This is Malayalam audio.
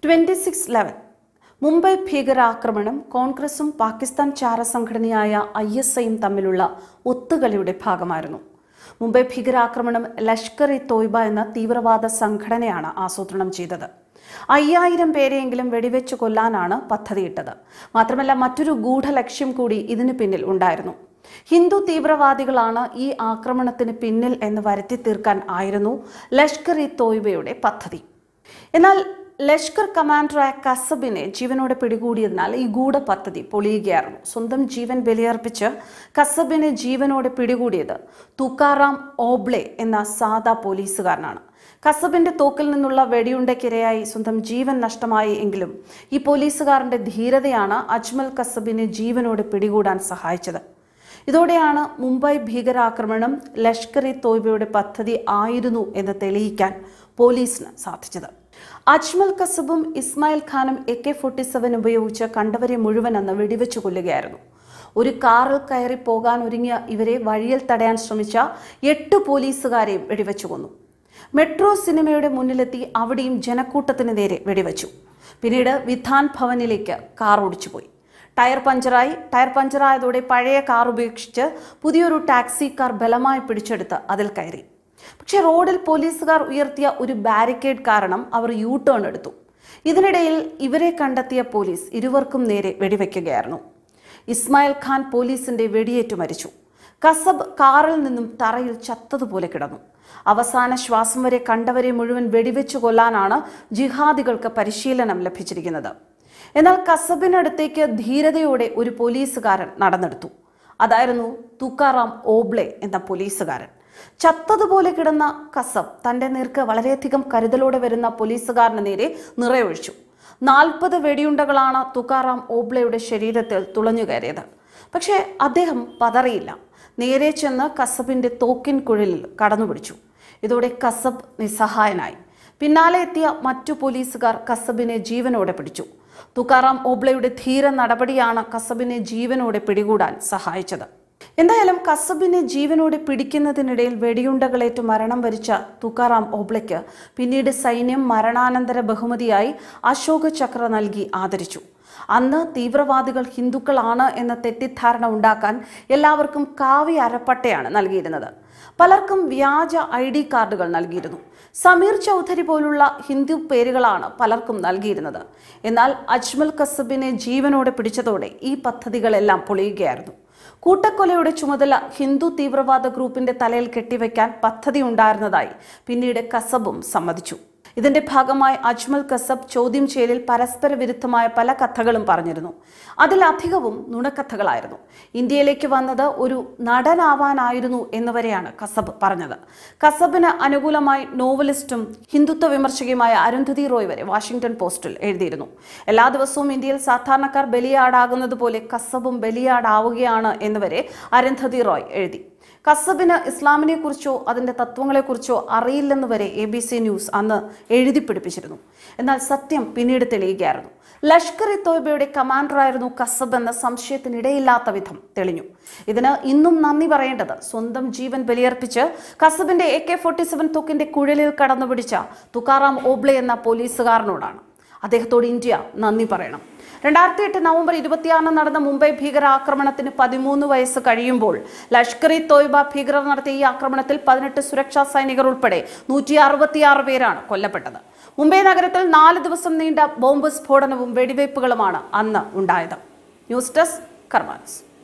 ട്വന്റി സിക്സ് ലെവൻ മുംബൈ ഭീകരാക്രമണം കോൺഗ്രസും പാകിസ്ഥാൻ ചാരസംഘടനയായ ഐ എസ് ഐയും തമ്മിലുള്ള ഒത്തുകളിയുടെ ഭാഗമായിരുന്നു മുംബൈ ഭീകരാക്രമണം ലഷ്കർ ഇ തോയ്ബ എന്ന തീവ്രവാദ സംഘടനയാണ് ആസൂത്രണം ചെയ്തത് അയ്യായിരം പേരെയെങ്കിലും വെടിവെച്ച് കൊല്ലാനാണ് പദ്ധതിയിട്ടത് മാത്രമല്ല മറ്റൊരു ഗൂഢലക്ഷ്യം കൂടി ഇതിന് പിന്നിൽ ഉണ്ടായിരുന്നു ഹിന്ദു തീവ്രവാദികളാണ് ഈ ആക്രമണത്തിന് പിന്നിൽ എന്ന് വരുത്തി തീർക്കാൻ ആയിരുന്നു ലഷ്കർ ഇ തോയ്ബയുടെ പദ്ധതി എന്നാൽ ലഷ്കർ കമാൻഡറായ കസബിനെ ജീവനോടെ പിടികൂടിയതിനാൽ ഈ ഗൂഢ പദ്ധതി പൊളിയുകയായിരുന്നു സ്വന്തം ജീവൻ ബലിയർപ്പിച്ച് കസബിനെ ജീവനോടെ പിടികൂടിയത് തുക്കാറാം ഓബ്ലെ എന്ന സാദാ പോലീസുകാരനാണ് കസബിന്റെ തോക്കിൽ നിന്നുള്ള വെടിയുണ്ടയ്ക്കിരയായി സ്വന്തം ജീവൻ നഷ്ടമായി എങ്കിലും ഈ പോലീസുകാരന്റെ ധീരതയാണ് അജ്മൽ കസബിനെ ജീവനോടെ പിടികൂടാൻ സഹായിച്ചത് ഇതോടെയാണ് മുംബൈ ഭീകരാക്രമണം ലഷ്കർ ഇ തോയ്ബയുടെ പദ്ധതി ആയിരുന്നു എന്ന് തെളിയിക്കാൻ പോലീസിന് സാധിച്ചത് അജ്മൽ കസബും ഇസ്മായിൽ ഖാനും എ കെ ഫോർട്ടി സെവൻ ഉപയോഗിച്ച് കണ്ടവരെ മുഴുവൻ അന്ന് വെടിവെച്ചു കൊല്ലുകയായിരുന്നു ഒരു കാറിൽ കയറി പോകാൻ ഒരുങ്ങിയ ഇവരെ വഴിയിൽ തടയാൻ ശ്രമിച്ച എട്ട് പോലീസുകാരെയും വെടിവെച്ചു കൊന്നു മെട്രോ സിനിമയുടെ മുന്നിലെത്തി അവിടെയും ജനക്കൂട്ടത്തിന് നേരെ വെടിവെച്ചു പിന്നീട് വിധാൻ ഭവനിലേക്ക് കാർ ഓടിച്ചുപോയി ടയർ പഞ്ചറായി ടയർ പഞ്ചറായതോടെ പഴയ കാർ ഉപേക്ഷിച്ച് പുതിയൊരു ടാക്സി കാർ ബലമായി പിടിച്ചെടുത്ത് അതിൽ കയറി പക്ഷേ റോഡിൽ പോലീസുകാർ ഉയർത്തിയ ഒരു ബാരിക്കേഡ് കാരണം അവർ യൂ ടേൺ എടുത്തു ഇതിനിടയിൽ ഇവരെ കണ്ടെത്തിയ പോലീസ് ഇരുവർക്കും നേരെ വെടിവെക്കുകയായിരുന്നു ഇസ്മായിൽ ഖാൻ പോലീസിന്റെ വെടിയേറ്റു മരിച്ചു കസബ് കാറിൽ നിന്നും തറയിൽ ചത്തതുപോലെ കിടന്നു അവസാന ശ്വാസം വരെ കണ്ടവരെ മുഴുവൻ വെടിവെച്ചു കൊല്ലാനാണ് ജിഹാദികൾക്ക് പരിശീലനം ലഭിച്ചിരിക്കുന്നത് എന്നാൽ കസബിനടുത്തേക്ക് ധീരതയോടെ ഒരു പോലീസുകാരൻ നടന്നെടുത്തു അതായിരുന്നു തുക്കാറാം ഓബ്ലെ എന്ന പോലീസുകാരൻ ചത്തതുപോലെ കിടന്ന കസബ് തന്റെ നേർക്ക് വളരെയധികം കരുതലോടെ വരുന്ന പോലീസുകാരന് നേരെ നിറയൊഴിച്ചു നാൽപ്പത് വെടിയുണ്ടകളാണ് തുക്കാറാം ഓബ്ലയുടെ ശരീരത്തിൽ തുളഞ്ഞു കയറിയത് പക്ഷേ അദ്ദേഹം പതറിയില്ല നേരെ ചെന്ന് കസബിന്റെ തോക്കിൻ കുഴലിൽ കടന്നുപിടിച്ചു ഇതോടെ കസബ് നിസ്സഹായനായി പിന്നാലെ എത്തിയ മറ്റു പോലീസുകാർ കസബിനെ ജീവനോടെ പിടിച്ചു തുക്കാറാം ഓബ്ലയുടെ ധീര നടപടിയാണ് കസബിനെ ജീവനോടെ പിടികൂടാൻ സഹായിച്ചത് എന്തായാലും കസബിനെ ജീവനോടെ പിടിക്കുന്നതിനിടയിൽ വെടിയുണ്ടകളേറ്റ് മരണം വരിച്ച തുക്കാറാം ഓബ്ലയ്ക്ക് പിന്നീട് സൈന്യം മരണാനന്തര ബഹുമതിയായി അശോക ചക്ര നൽകി ആദരിച്ചു അന്ന് തീവ്രവാദികൾ ഹിന്ദുക്കളാണ് എന്ന തെറ്റിദ്ധാരണ ഉണ്ടാക്കാൻ എല്ലാവർക്കും കാവ്യ അരപ്പട്ടയാണ് നൽകിയിരുന്നത് പലർക്കും വ്യാജ ഐ ഡി കാർഡുകൾ നൽകിയിരുന്നു സമീർ ചൗധരി പോലുള്ള ഹിന്ദു പേരുകളാണ് പലർക്കും നൽകിയിരുന്നത് എന്നാൽ അജ്മൽ കസബിനെ ജീവനോടെ പിടിച്ചതോടെ ഈ പദ്ധതികളെല്ലാം പൊളിയുകയായിരുന്നു കൂട്ടക്കൊലയുടെ ചുമതല ഹിന്ദു തീവ്രവാദ ഗ്രൂപ്പിന്റെ തലയിൽ കെട്ടിവെക്കാൻ പദ്ധതി ഉണ്ടായിരുന്നതായി പിന്നീട് കസബും സമ്മതിച്ചു ഇതിന്റെ ഭാഗമായി അജ്മൽ കസബ് ചോദ്യം ചെയ്യലിൽ പരസ്പര വിരുദ്ധമായ പല കഥകളും പറഞ്ഞിരുന്നു അതിലധികവും നുണക്കഥകളായിരുന്നു ഇന്ത്യയിലേക്ക് വന്നത് ഒരു നടനാവാനായിരുന്നു എന്നുവരെയാണ് കസബ് പറഞ്ഞത് കസബിന് അനുകൂലമായി നോവലിസ്റ്റും ഹിന്ദുത്വ വിമർശകയുമായ അരുന്ധതി റോയ് വരെ വാഷിംഗ്ടൺ പോസ്റ്റിൽ എഴുതിയിരുന്നു എല്ലാ ദിവസവും ഇന്ത്യയിൽ സാധാരണക്കാർ ബലിയാടാകുന്നത് പോലെ കസബും ബലിയാടാവുകയാണ് എന്നുവരെ അരുന്ധതി റോയ് എഴുതി കസബിന് ഇസ്ലാമിനെ കുറിച്ചോ അതിന്റെ തത്വങ്ങളെക്കുറിച്ചോ അറിയില്ലെന്ന് വരെ എ ബി സി ന്യൂസ് അന്ന് എഴുതി പിടിപ്പിച്ചിരുന്നു എന്നാൽ സത്യം പിന്നീട് തെളിയുകയായിരുന്നു ലഷ്കർ ഇ തോയ്ബയുടെ കമാൻഡറായിരുന്നു കസബ് എന്ന സംശയത്തിനിടയില്ലാത്ത വിധം തെളിഞ്ഞു ഇതിന് ഇന്നും നന്ദി പറയേണ്ടത് സ്വന്തം ജീവൻ ബലിയർപ്പിച്ച് കസബിന്റെ എ കെ ഫോർട്ടി സെവൻ തോക്കിന്റെ കുഴലിൽ കടന്നുപിടിച്ച തുക്കാറാം ഓബ്ലെ എന്ന പോലീസുകാരനോടാണ് അദ്ദേഹത്തോട് ഇന്ത്യ നന്ദി പറയണം രണ്ടായിരത്തി എട്ട് നവംബർ ഇരുപത്തിയാറിന് നടന്ന മുംബൈ ഭീകരാക്രമണത്തിന് പതിമൂന്ന് വയസ്സ് കഴിയുമ്പോൾ ലഷ്കർ ഇ തോയ്ബ ഭീകരർ നടത്തിയ ഈ ആക്രമണത്തിൽ പതിനെട്ട് സുരക്ഷാ സൈനികർ ഉൾപ്പെടെ നൂറ്റി അറുപത്തിയാറ് പേരാണ് കൊല്ലപ്പെട്ടത് മുംബൈ നഗരത്തിൽ നാല് ദിവസം നീണ്ട ബോംബ് സ്ഫോടനവും വെടിവയ്പ്പുകളുമാണ് അന്ന് ഉണ്ടായത് ന്യൂസ് ഡെസ്ക് കർമാൻസ്